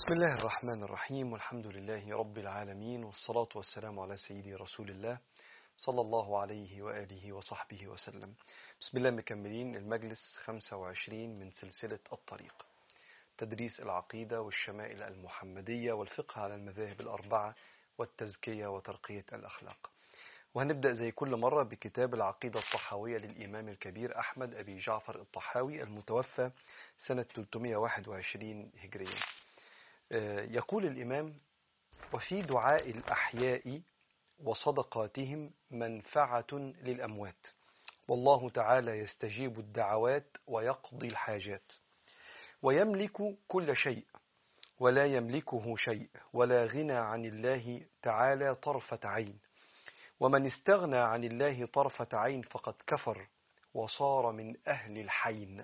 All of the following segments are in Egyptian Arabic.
بسم الله الرحمن الرحيم والحمد لله رب العالمين والصلاة والسلام على سيدي رسول الله صلى الله عليه وآله وصحبه وسلم بسم الله مكملين المجلس 25 من سلسلة الطريق تدريس العقيدة والشمائل المحمدية والفقه على المذاهب الأربعة والتزكية وترقية الأخلاق وهنبدأ زي كل مرة بكتاب العقيدة الطحاوية للإمام الكبير أحمد أبي جعفر الطحاوي المتوفى سنة 321 هجرية يقول الإمام وفي دعاء الأحياء وصدقاتهم منفعة للأموات والله تعالى يستجيب الدعوات ويقضي الحاجات ويملك كل شيء ولا يملكه شيء ولا غنى عن الله تعالى طرفة عين ومن استغنى عن الله طرفة عين فقد كفر وصار من أهل الحين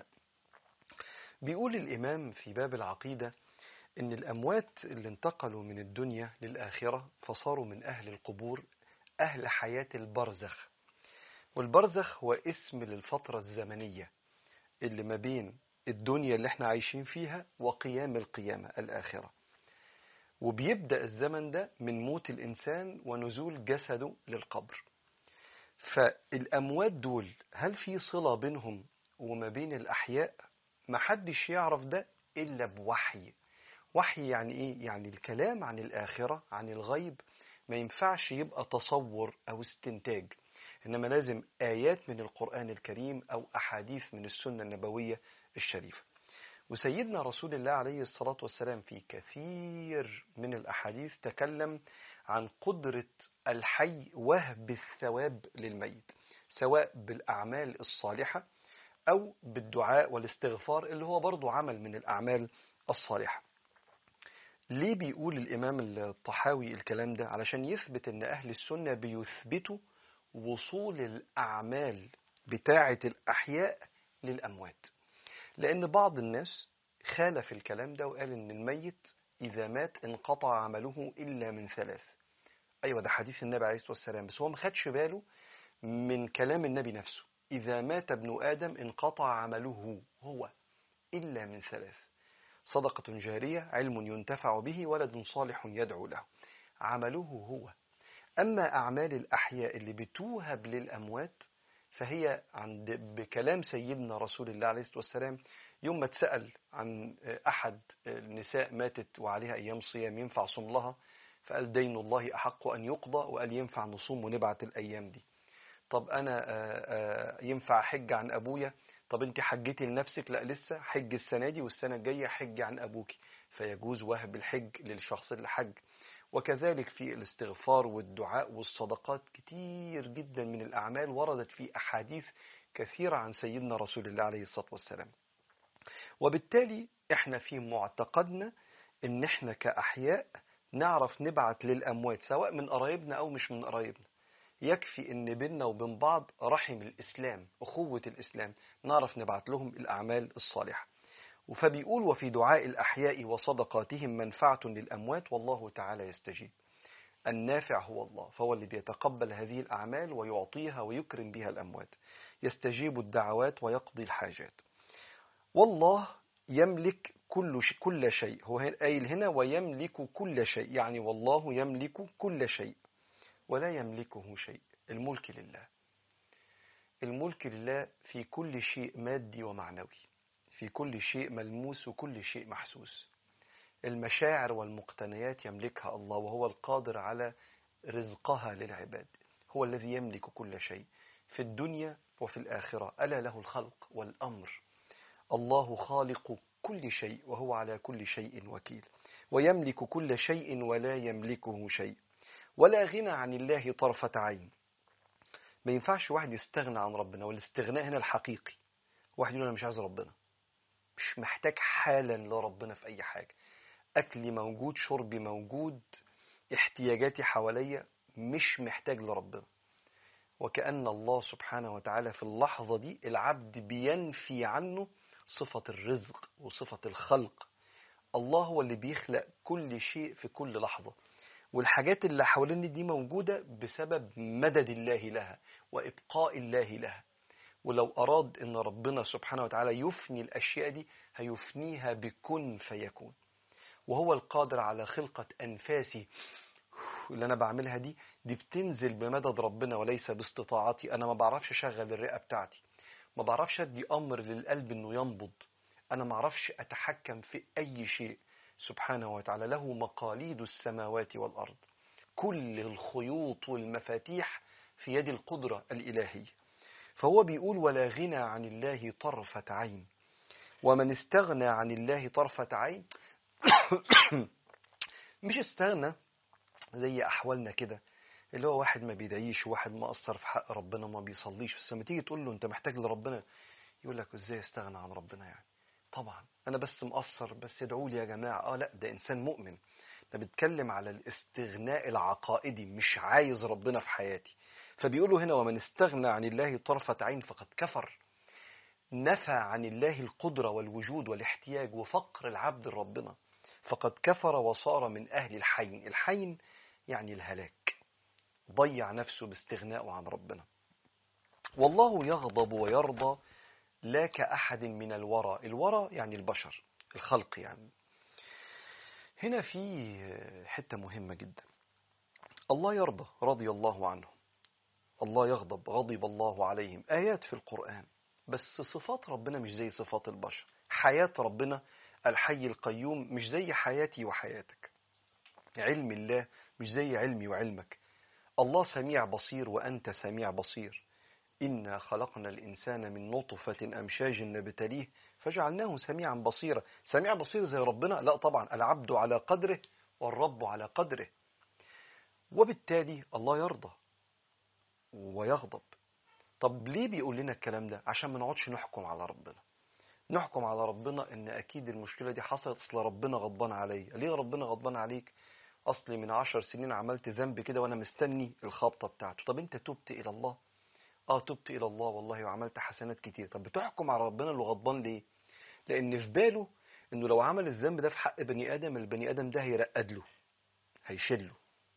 بيقول الإمام في باب العقيدة إن الأموات اللي انتقلوا من الدنيا للآخرة فصاروا من أهل القبور أهل حياة البرزخ والبرزخ هو اسم للفترة الزمنية اللي ما بين الدنيا اللي احنا عايشين فيها وقيام القيامة الآخرة وبيبدأ الزمن ده من موت الإنسان ونزول جسده للقبر فالأموات دول هل في صلة بينهم وما بين الأحياء محدش يعرف ده إلا بوحي وحي يعني إيه؟ يعني الكلام عن الآخرة عن الغيب ما ينفعش يبقى تصور أو استنتاج إنما لازم آيات من القرآن الكريم أو أحاديث من السنة النبوية الشريفة وسيدنا رسول الله عليه الصلاة والسلام في كثير من الأحاديث تكلم عن قدرة الحي وهب الثواب للميت سواء بالأعمال الصالحة أو بالدعاء والاستغفار اللي هو برضو عمل من الأعمال الصالحة ليه بيقول الإمام الطحاوي الكلام ده علشان يثبت أن أهل السنة بيثبتوا وصول الأعمال بتاعة الأحياء للأموات لأن بعض الناس خالف الكلام ده وقال أن الميت إذا مات انقطع عمله إلا من ثلاث أيوة ده حديث النبي عليه الصلاة والسلام بس هو ما خدش باله من كلام النبي نفسه إذا مات ابن آدم انقطع عمله هو إلا من ثلاث صدقة جارية علم ينتفع به ولد صالح يدعو له عمله هو أما أعمال الأحياء اللي بتوهب للأموات فهي عند بكلام سيدنا رسول الله عليه الصلاة والسلام يوم ما اتسأل عن أحد النساء ماتت وعليها أيام صيام ينفع صوم لها فقال دين الله أحق أن يقضى وقال ينفع نصوم ونبعت الأيام دي طب أنا ينفع حج عن أبويا طب انت حجتي لنفسك لا لسه حج السنة دي والسنة الجاية حج عن أبوك فيجوز وهب الحج للشخص اللي حج وكذلك في الاستغفار والدعاء والصدقات كتير جدا من الأعمال وردت في أحاديث كثيرة عن سيدنا رسول الله عليه الصلاة والسلام وبالتالي احنا في معتقدنا ان احنا كأحياء نعرف نبعت للأموات سواء من قرايبنا أو مش من قرايبنا يكفي ان بيننا وبين بعض رحم الإسلام أخوة الإسلام نعرف نبعت لهم الأعمال الصالحة فبيقول وفي دعاء الأحياء وصدقاتهم منفعة للأموات والله تعالى يستجيب النافع هو الله فهو اللي بيتقبل هذه الأعمال ويعطيها ويكرم بها الأموات يستجيب الدعوات ويقضي الحاجات والله يملك كل شيء كل شيء هو قايل هنا ويملك كل شيء يعني والله يملك كل شيء ولا يملكه شيء الملك لله الملك لله في كل شيء مادي ومعنوي في كل شيء ملموس وكل شيء محسوس المشاعر والمقتنيات يملكها الله وهو القادر على رزقها للعباد هو الذي يملك كل شيء في الدنيا وفي الآخرة ألا له الخلق والأمر الله خالق كل شيء وهو على كل شيء وكيل ويملك كل شيء ولا يملكه شيء ولا غنى عن الله طرفة عين ما ينفعش واحد يستغنى عن ربنا والاستغناء هنا الحقيقي واحد يقول أنا مش عايز ربنا مش محتاج حالا لربنا في أي حاجة أكلي موجود شربي موجود احتياجاتي حواليا مش محتاج لربنا وكأن الله سبحانه وتعالى في اللحظة دي العبد بينفي عنه صفة الرزق وصفة الخلق الله هو اللي بيخلق كل شيء في كل لحظة والحاجات اللي حوالين دي موجودة بسبب مدد الله لها وإبقاء الله لها ولو أراد أن ربنا سبحانه وتعالى يفني الأشياء دي هيفنيها بكن فيكون وهو القادر على خلقة أنفاسي اللي أنا بعملها دي دي بتنزل بمدد ربنا وليس باستطاعتي أنا ما بعرفش أشغل الرئة بتاعتي ما بعرفش أدي أمر للقلب إنه ينبض أنا ما بعرفش أتحكم في أي شيء سبحانه وتعالى له مقاليد السماوات والأرض كل الخيوط والمفاتيح في يد القدرة الإلهية فهو بيقول ولا غنى عن الله طرفة عين ومن استغنى عن الله طرفة عين مش استغنى زي أحوالنا كده اللي هو واحد ما بيدعيش وواحد مقصر في حق ربنا ما بيصليش بس لما تيجي تقول له انت محتاج لربنا يقول لك ازاي استغنى عن ربنا يعني طبعا انا بس مقصر بس ادعوا لي يا جماعه اه لا ده انسان مؤمن ده بيتكلم على الاستغناء العقائدي مش عايز ربنا في حياتي فبيقولوا هنا ومن استغنى عن الله طرفة عين فقد كفر نفى عن الله القدرة والوجود والاحتياج وفقر العبد لربنا فقد كفر وصار من أهل الحين الحين يعني الهلاك ضيع نفسه باستغناءه عن ربنا والله يغضب ويرضى لا كأحد من الورى الورى يعني البشر الخلق يعني هنا في حتة مهمة جدا الله يرضى رضي الله عنه الله يغضب غضب الله عليهم آيات في القرآن بس صفات ربنا مش زي صفات البشر حياة ربنا الحي القيوم مش زي حياتي وحياتك علم الله مش زي علمي وعلمك الله سميع بصير وأنت سميع بصير إنا خلقنا الإنسان من نطفة أمشاج نبتليه فجعلناه سميعا بصيرا سميع بصير زي ربنا لا طبعا العبد على قدره والرب على قدره وبالتالي الله يرضى ويغضب طب ليه بيقول لنا الكلام ده عشان ما نقعدش نحكم على ربنا نحكم على ربنا ان اكيد المشكله دي حصلت اصل ربنا غضبان عليا ليه ربنا غضبان عليك اصلي من عشر سنين عملت ذنب كده وانا مستني الخبطه بتاعته طب انت تبت الى الله اه تبت الى الله والله وعملت حسنات كتير طب بتحكم على ربنا اللي غضبان ليه لان في باله انه لو عمل الذنب ده في حق بني ادم البني ادم ده هيرقد له هيشله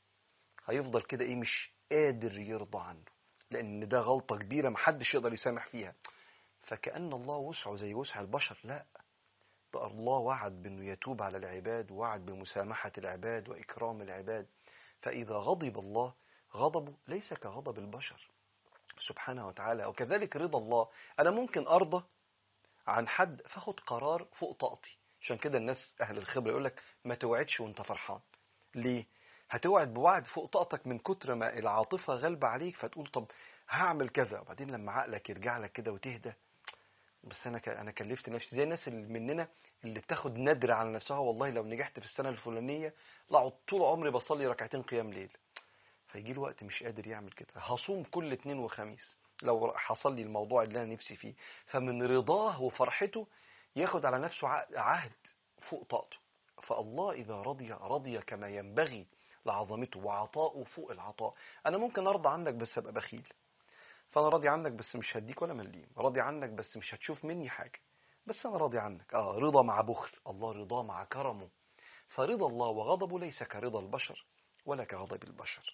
هيفضل كده ايه مش قادر يرضى عنه لان ده غلطه كبيره محدش يقدر يسامح فيها فكأن الله وسعه زي وسع البشر لا ده الله وعد بأنه يتوب على العباد ووعد بمسامحة العباد وإكرام العباد فإذا غضب الله غضبه ليس كغضب البشر سبحانه وتعالى وكذلك رضا الله أنا ممكن أرضى عن حد فاخد قرار فوق طاقتي عشان كده الناس أهل الخبرة يقول لك ما توعدش وانت فرحان ليه؟ هتوعد بوعد فوق طاقتك من كتر ما العاطفة غالبة عليك فتقول طب هعمل كذا وبعدين لما عقلك يرجع لك كده وتهدى بس انا انا كلفت نفسي زي الناس اللي مننا اللي بتاخد ندر على نفسها والله لو نجحت في السنه الفلانيه لا طول عمري بصلي ركعتين قيام ليل فيجي له وقت مش قادر يعمل كده هصوم كل اثنين وخميس لو حصل لي الموضوع اللي انا نفسي فيه فمن رضاه وفرحته ياخد على نفسه عهد فوق طاقته فالله اذا رضي رضي كما ينبغي لعظمته وعطاؤه فوق العطاء انا ممكن ارضى عنك بس ابقى بخيل فانا راضي عنك بس مش هديك ولا مليم راضي عنك بس مش هتشوف مني حاجة بس انا راضي عنك اه رضا مع بخل الله رضا مع كرمه فرضا الله وغضبه ليس كرضا البشر ولا كغضب البشر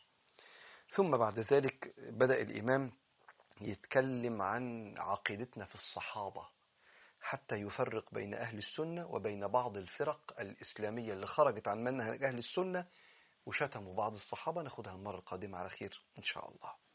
ثم بعد ذلك بدأ الإمام يتكلم عن عقيدتنا في الصحابة حتى يفرق بين أهل السنة وبين بعض الفرق الإسلامية اللي خرجت عن منهج أهل السنة وشتموا بعض الصحابة ناخدها المرة القادمة على خير إن شاء الله